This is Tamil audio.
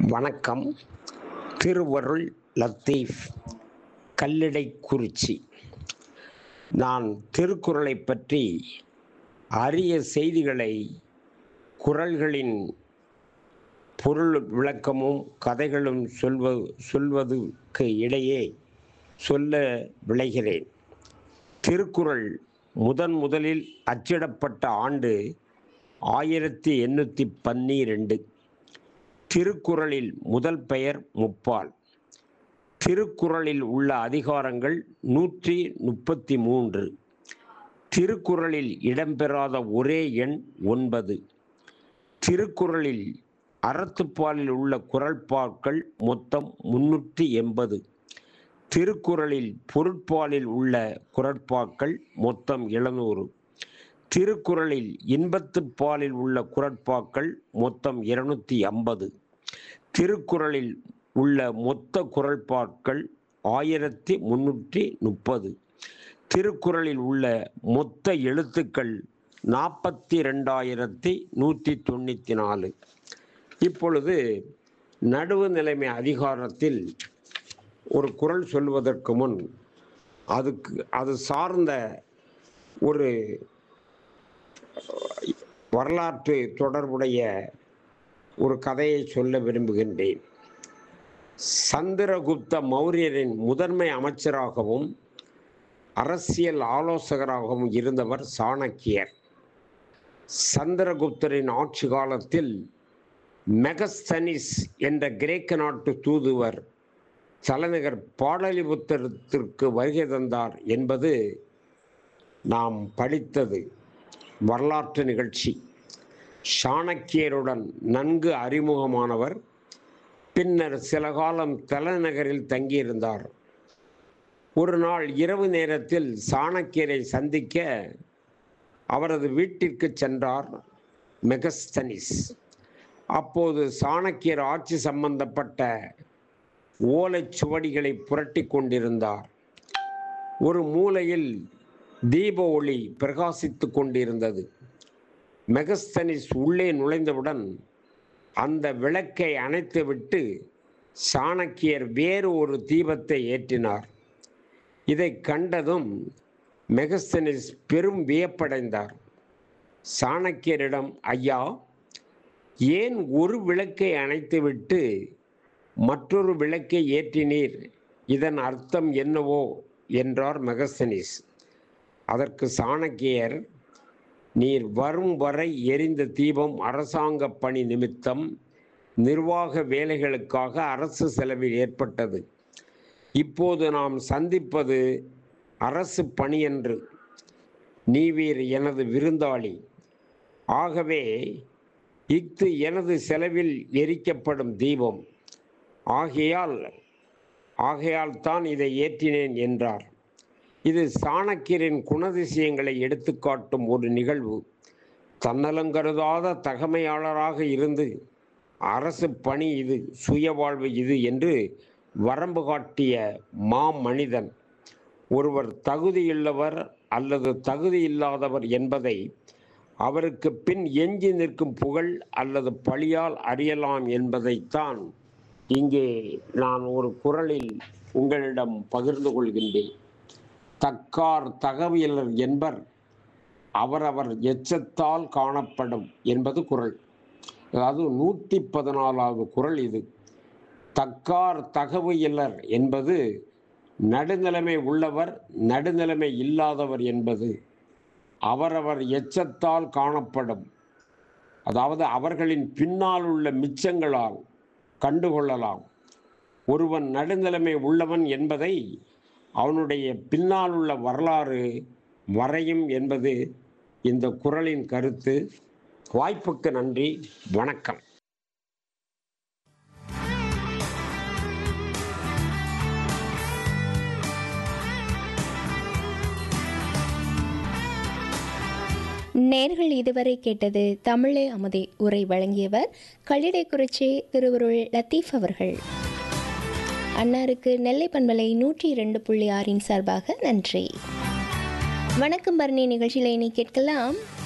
வணக்கம் திருவருள் லத்தீஃப் கல்லிடை குறிச்சி நான் திருக்குறளை பற்றி அரிய செய்திகளை குறள்களின் பொருள் விளக்கமும் கதைகளும் சொல்வ சொல்வதற்கு இடையே சொல்ல விளைகிறேன் திருக்குறள் முதன் முதலில் அச்சிடப்பட்ட ஆண்டு ஆயிரத்தி எண்ணூற்றி பன்னிரெண்டு திருக்குறளில் முதல் பெயர் முப்பால் திருக்குறளில் உள்ள அதிகாரங்கள் நூற்றி முப்பத்தி மூன்று திருக்குறளில் இடம்பெறாத ஒரே எண் ஒன்பது திருக்குறளில் அறத்துப்பாலில் உள்ள குறள்பாக்கள் மொத்தம் முன்னூற்றி எண்பது திருக்குறளில் பொருட்பாலில் உள்ள குறட்பாக்கள் மொத்தம் எழுநூறு திருக்குறளில் இன்பத்துப் பாலில் உள்ள குறட்பாக்கள் மொத்தம் இருநூத்தி ஐம்பது திருக்குறளில் உள்ள மொத்த குறள்பாக்கள் ஆயிரத்தி முன்னூற்றி முப்பது திருக்குறளில் உள்ள மொத்த எழுத்துக்கள் நாற்பத்தி ரெண்டாயிரத்தி நூற்றி தொண்ணூற்றி நாலு இப்பொழுது நடுவு நிலைமை அதிகாரத்தில் ஒரு குறள் சொல்வதற்கு முன் அதுக்கு அது சார்ந்த ஒரு வரலாற்று தொடர்புடைய ஒரு கதையை சொல்ல விரும்புகின்றேன் சந்திரகுப்த மௌரியரின் முதன்மை அமைச்சராகவும் அரசியல் ஆலோசகராகவும் இருந்தவர் சாணக்கியர் சந்திரகுப்தரின் ஆட்சி காலத்தில் மெகஸ்தனிஸ் என்ற கிரேக்க நாட்டு தூதுவர் தலைநகர் பாடலிபுத்திரத்திற்கு வருகை தந்தார் என்பது நாம் படித்தது வரலாற்று நிகழ்ச்சி சாணக்கியருடன் நன்கு அறிமுகமானவர் பின்னர் சில காலம் தலைநகரில் தங்கியிருந்தார் ஒரு நாள் இரவு நேரத்தில் சாணக்கியரை சந்திக்க அவரது வீட்டிற்கு சென்றார் மெகஸ்தனிஸ் அப்போது சாணக்கியர் ஆட்சி சம்பந்தப்பட்ட ஓலைச் சுவடிகளை புரட்டி கொண்டிருந்தார் ஒரு மூலையில் தீப ஒளி பிரகாசித்து கொண்டிருந்தது மெகஸ்தனிஸ் உள்ளே நுழைந்தவுடன் அந்த விளக்கை அணைத்துவிட்டு சாணக்கியர் வேறு ஒரு தீபத்தை ஏற்றினார் இதை கண்டதும் மெகஸ்தனிஸ் பெரும் வியப்படைந்தார் சாணக்கியரிடம் ஐயா ஏன் ஒரு விளக்கை அணைத்துவிட்டு மற்றொரு விளக்கை ஏற்றினீர் இதன் அர்த்தம் என்னவோ என்றார் மெகஸ்தனிஸ் அதற்கு சாணக்கியர் நீர் வரும் வரை எரிந்த தீபம் அரசாங்க பணி நிமித்தம் நிர்வாக வேலைகளுக்காக அரசு செலவில் ஏற்பட்டது இப்போது நாம் சந்திப்பது அரசு பணியன்று நீவீர் எனது விருந்தாளி ஆகவே இஃது எனது செலவில் எரிக்கப்படும் தீபம் ஆகையால் ஆகையால் தான் இதை ஏற்றினேன் என்றார் இது சாணக்கியரின் குணதிசயங்களை எடுத்துக்காட்டும் ஒரு நிகழ்வு தன்னலங்கருதாத தகமையாளராக இருந்து அரசு பணி இது சுய வாழ்வு இது என்று வரம்பு காட்டிய மாமனிதன் ஒருவர் தகுதியுள்ளவர் அல்லது தகுதி இல்லாதவர் என்பதை அவருக்கு பின் எஞ்சி நிற்கும் புகழ் அல்லது பழியால் அறியலாம் என்பதைத்தான் இங்கே நான் ஒரு குரலில் உங்களிடம் பகிர்ந்து கொள்கின்றேன் தக்கார் தகவியலர் என்பர் அவரவர் எச்சத்தால் காணப்படும் என்பது குரல் அதாவது நூற்றி பதினாலாவது குரல் இது தக்கார் தகவியலர் என்பது நடுநிலைமை உள்ளவர் நடுநிலைமை இல்லாதவர் என்பது அவரவர் எச்சத்தால் காணப்படும் அதாவது அவர்களின் பின்னால் உள்ள மிச்சங்களால் கண்டுகொள்ளலாம் ஒருவன் நடுநிலைமை உள்ளவன் என்பதை அவனுடைய பின்னால் உள்ள வரலாறு வரையும் என்பது இந்த குரலின் கருத்து வாய்ப்புக்கு நன்றி வணக்கம் நேர்கள் இதுவரை கேட்டது தமிழே அமுதே உரை வழங்கியவர் கல்லிடைக்குறிச்சி திருவருள் லத்தீஃப் அவர்கள் அன்னாருக்கு நெல்லை பண்பலை நூற்றி இரண்டு புள்ளி ஆறின் சார்பாக நன்றி வணக்கம் பரணி நிகழ்ச்சியில் இனி கேட்கலாம்